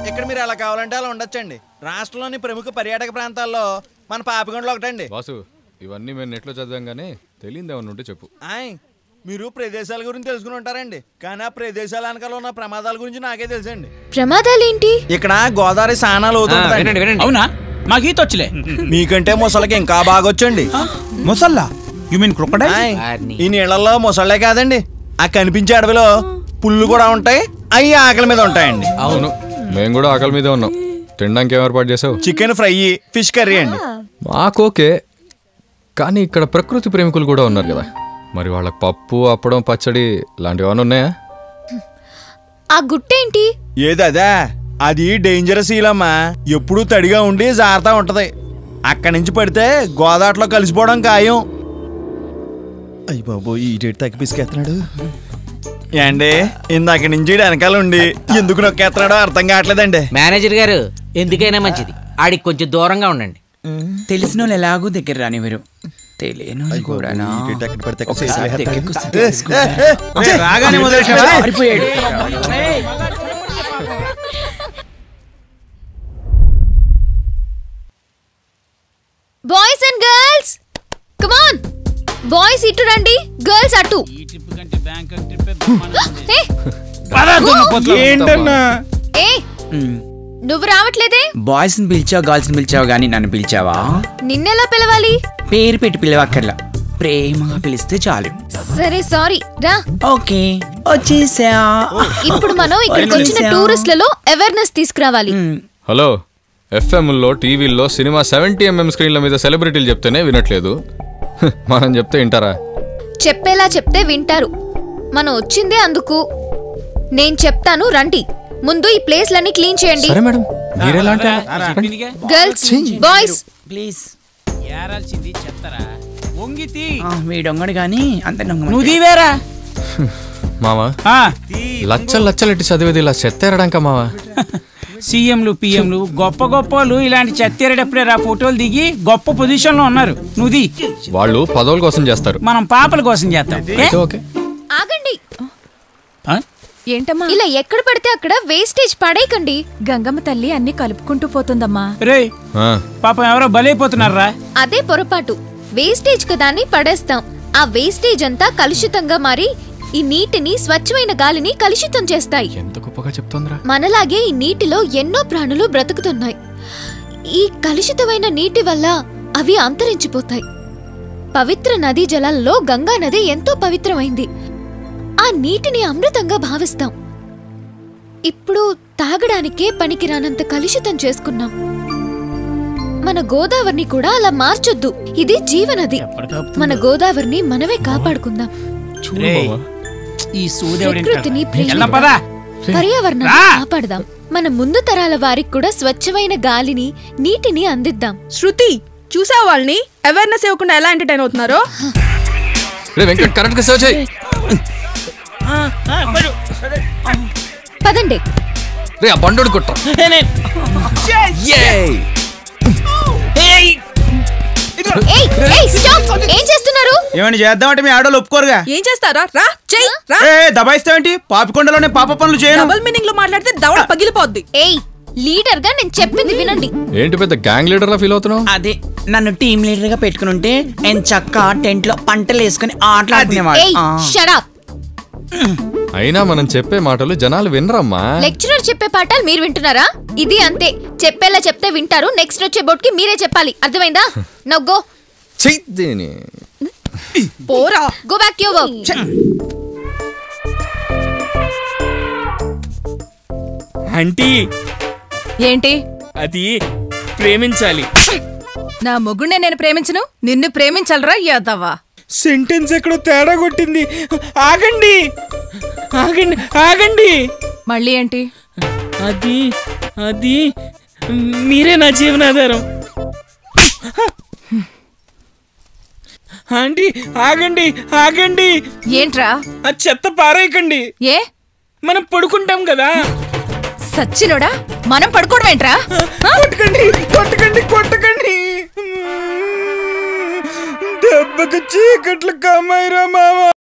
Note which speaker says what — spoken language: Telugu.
Speaker 1: ఇక్కడ మీరు ఎలా కావాలంటే అలా ఉండొచ్చండి రాష్ట్రంలోని ప్రముఖ పర్యాటక ప్రాంతాల్లో మన పాపికొండలు ఒకటండి
Speaker 2: వాసు ఇవన్నీ మేము నెట్లో చదివాం కానీ తెలియదు ఏమన్నా ఉంటే చెప్పు
Speaker 1: ఆయ్ మీరు ప్రదేశాల గురించి తెలుసుకుని ఉంటారండి కానీ ఆ ప్రదేశాల వెనకాల ఉన్న ప్రమాదాల గురించి నాకే తెలుసండి
Speaker 3: ప్రమాదాలేంటి
Speaker 1: ఇక్కడ గోదావరి స్నానాలు అవుతుంటాయండి
Speaker 4: అవునా మాకు ఈత వచ్చలే
Speaker 1: మీకంటే ముసలకి ఇంకా బాగా వచ్చండి
Speaker 4: ముసల్లా యు మీన్ క్రొకడైల్
Speaker 1: ఆయ్, ఈ నీళ్ళల్లో ముసళ్ళే కాదండి ఆ కనిపించే అడవిలో పుల్లు కూడా ఉంటాయి అవి ఆకలి మీద ఉంటాయండి
Speaker 2: అవును మేము కూడా ఆకలి మీదే ఉన్నాం తినడానికి ఏం ఏర్పాటు చేసావు
Speaker 1: చికెన్ ఫ్రై ఫిష్ కర్రీ అండి
Speaker 2: మాకు ఓకే కానీ ఇక్కడ ప్రకృతి ప్రేమికులు కూడా ఉన్నారు కదా మరి వాళ్ళకి పప్పు అప్పడం పచ్చడి లాంటివి ఏమైనా ఉన్నాయా
Speaker 3: ఆ గుట్టేంటి
Speaker 1: ఏది అదే అది డేంజరస్ ఈలమ్మా ఎప్పుడూ తడిగా ఉండి జారుతా ఉంటది అక్కడి నుంచి పడితే గోదాట్లో కలిసిపోవడం ఖాయం అయ్యి బాబు ఈ డేట్ తగ్గి పిసికేస్తున్నాడు ఏండి ఇందాక నుంచి ఈడు వెనకాల ఉండి ఎందుకు నొక్కేస్తున్నాడో అర్థం కావట్లేదండి
Speaker 5: మేనేజర్ గారు ఎందుకైనా మంచిది ఆడికి కొంచెం దూరంగా ఉండండి
Speaker 4: తెలిసిన వాళ్ళు ఎలాగూ దగ్గర రానివ్వరు తెలియను కూడానా
Speaker 1: ఈ డేట్ ఎక్కడ పడితే అక్కడ
Speaker 4: ఒకసారి
Speaker 1: చేతులు
Speaker 4: దగ్గరికి
Speaker 1: ఎత్తాడు.
Speaker 4: వస్తే
Speaker 1: ఏ, ఏ, ఏ, ఏ,
Speaker 4: రాగానే మొదలెట్టావా? పారిపోయాడు.
Speaker 3: Boys and girls come on boys ఇటు రండి గర్ల్స్ అటు ఏ,
Speaker 4: ఏంటన్నా
Speaker 3: ఏ నువ్వు రావట్లేదే
Speaker 4: బాయ్స్ ని పిలిచావు గర్ల్స్ ని పిలిచావు గానీ నన్ను పిలిచావా
Speaker 3: నిన్నెలా పిలవాలి
Speaker 4: పేరు పెట్టి పిలవక్కర్లా ప్రేమగా పిలిస్తే చాలు
Speaker 3: సరే సారీ రా
Speaker 4: ఓకే వచ్చేసా
Speaker 3: ఇప్పుడు మనం ఇక్కడికి వచ్చిన టూరిస్టులలో అవేర్నెస్ తీసుకురావాలి
Speaker 2: హలో ఎఫ్ఎంలో టీవీల్లో సినిమా సెవెంటీ ఎంఎం స్క్రీన్ల మీద సెలబ్రిటీలు చెప్తేనే వినట్లేదు హ్, మనం చెప్తే వింటారా
Speaker 3: చెప్పేలా చెప్తే వింటారు మనం వచ్చిందే అందుకు నేను చెప్తాను రండి ముందు ఈ ప్లేస్లన్నీ క్లీన్ చేయండి
Speaker 2: సరే మేడం మీరెలాంటి
Speaker 3: గర్ల్స్ బాయ్స్
Speaker 4: ప్లీజ్
Speaker 6: ఏరాల్సింది చెత్తరా వంగితి
Speaker 4: వీడొంగడు గానీ అంత
Speaker 6: నువ్వు దీవేరా
Speaker 2: మావా లచ్చలు లచ్చలెట్టి చదివేది ఇలా చెత్తేరడాక మావా
Speaker 6: సీఎంలు పిఎంలు గొప్ప గొప్పలు ఇలాంటి చెత్తేరేటప్పుడే రా ఫోటోలు దిగి గొప్ప పొజిషన్ లో ఉన్నారు నువ్వు ది
Speaker 2: వాళ్ళు పదవుల కోసం చేస్తారు
Speaker 6: మనం పాపల కోసం చేస్తాం ఏ?
Speaker 2: అయితే ఓకే
Speaker 3: ఆగండి
Speaker 6: ఆ?
Speaker 7: ఏంటమ్మా
Speaker 3: ఇలా ఎక్కడ పడితే అక్కడ వేస్టేజ్ పడేయకండి
Speaker 7: గంగమ్మ తల్లి అన్ని కలుపుకుంటూ పోతుందమ్మా
Speaker 6: రేయ్
Speaker 2: ఆ,
Speaker 6: పాపం ఎవరో బలైపోతున్నారా
Speaker 3: అదే పొరపాటు వేస్టేజ్ కదా అని పడేస్తాం ఆ వేస్టేజ్ అంతా కలుషితంగా మారి ఈ నీటిని స్వచ్ఛమైన గాలిని కలుషితం చేస్తాయి
Speaker 2: ఎంత గొప్పగా చెప్తోందిరా
Speaker 3: మనలాగే ఈ నీటిలో ఎన్నో ప్రాణులు బ్రతుకుతున్నాయి ఈ కలుషితమైన నీటి వల్ల అవి అంతరించిపోతాయి పవిత్ర నదీ జలాలలో గంగా నది ఎంతో పవిత్రమైంది ఆ నీటిని అమృతంగా భావిస్తాం ఇప్పుడు తాగడానికే పనికిరానంత కలుషితం చేసుకున్నాం మన గోదావరిని కూడా అలా మార్చొద్దు ఇది జీవనది మన గోదావరిని మనమే కాపాడుకుందాం
Speaker 6: రేయ్, ఈ సూదేవుడు
Speaker 3: ప్రకృతిని
Speaker 6: వెళ్దాం
Speaker 3: ప్రేమిద్దాం.
Speaker 6: పదా
Speaker 3: పర్యావరణాన్ని
Speaker 6: రా.
Speaker 3: కాపాడదాం మన ముందు తరాల వారికి కూడా స్వచ్ఛమైన గాలిని నీటిని అందిద్దాం
Speaker 7: శృతి చూసావు వాళ్ళని అవేర్నెస్ ఇవ్వకుండా ఎలా ఎంటర్టైన్ అవుతున్నారో
Speaker 2: రే వెంకట్ కరెక్ట్ గా సర్చ్ అయ్యి
Speaker 3: పదండి
Speaker 2: రే ఆ బండోడు కొట్ట
Speaker 3: ఏయ్, ఏయ్, stop! ఏం చేస్తున్నారు
Speaker 4: ఏమైనా చేద్దామంటే మీ ఆడోళ్ళు ఒప్పుకోరుగా
Speaker 7: ఏం చేస్తారా రా చెయ్యి రా
Speaker 4: ఏ దబాయిస్తావేంటి పాపికొండలోనే పాప పనులు చేయను
Speaker 7: డబుల్ మీనింగ్ లో మాట్లాడితే దవడ పగిలిపోద్ది
Speaker 3: ఏయ్ లీడర్ గా నేను చెప్పింది వినండి
Speaker 2: ఏంటి పెద్ద గ్యాంగ్ లీడర్ లా ఫీల్ అవుతున్నావు
Speaker 4: అదే నన్ను టీమ్ లీడర్ గా పెట్టుకుని ఉంటే నేను చక్క టెంట్ లో పంటలు వేసుకుని ఆటలాడుకునేవాడు
Speaker 3: ఏయ్ షడప్
Speaker 2: అయినా మనం చెప్పే మాటలు జనాలు వినరమ్మా
Speaker 3: లెక్చరర్ చెప్పే పాఠాలు మీరు వింటున్నారా ఇది అంతే చెప్పేలా చెప్తే వింటారు నెక్స్ట్ వచ్చే బోట్ కి మీరే చెప్పాలి అర్థమైందా నవ్ గో
Speaker 2: చెయ్యి దీని.
Speaker 7: పోరా
Speaker 3: go back your work
Speaker 8: aunty
Speaker 7: ఏంటి
Speaker 8: అది ప్రేమించాలి
Speaker 7: నా మొగుడినే నేను ప్రేమించను నిన్ను ప్రేమించాలరా యాదవ్వా
Speaker 8: సెంటెన్స్ ఎక్కడో తేడా కొట్టింది ఆగండి ఆగండి ఆగండి
Speaker 7: మళ్ళీ ఏంటి
Speaker 8: అది అది మీరే నా జీవనాధారం ఆంటీ ఆగండి ఆగండి
Speaker 7: ఏంట్రా
Speaker 8: ఆ చెత్త పారేయకండి
Speaker 7: ఏ
Speaker 8: మనం పడుకుంటాం కదా
Speaker 7: సచ్చినోడా మనం పడుకోవడం ఏంట్రా
Speaker 8: కొట్టకండి కొట్టకండి కొట్టకండి దెబ్బకు చీకట్లు కమ్మాయిరా మావా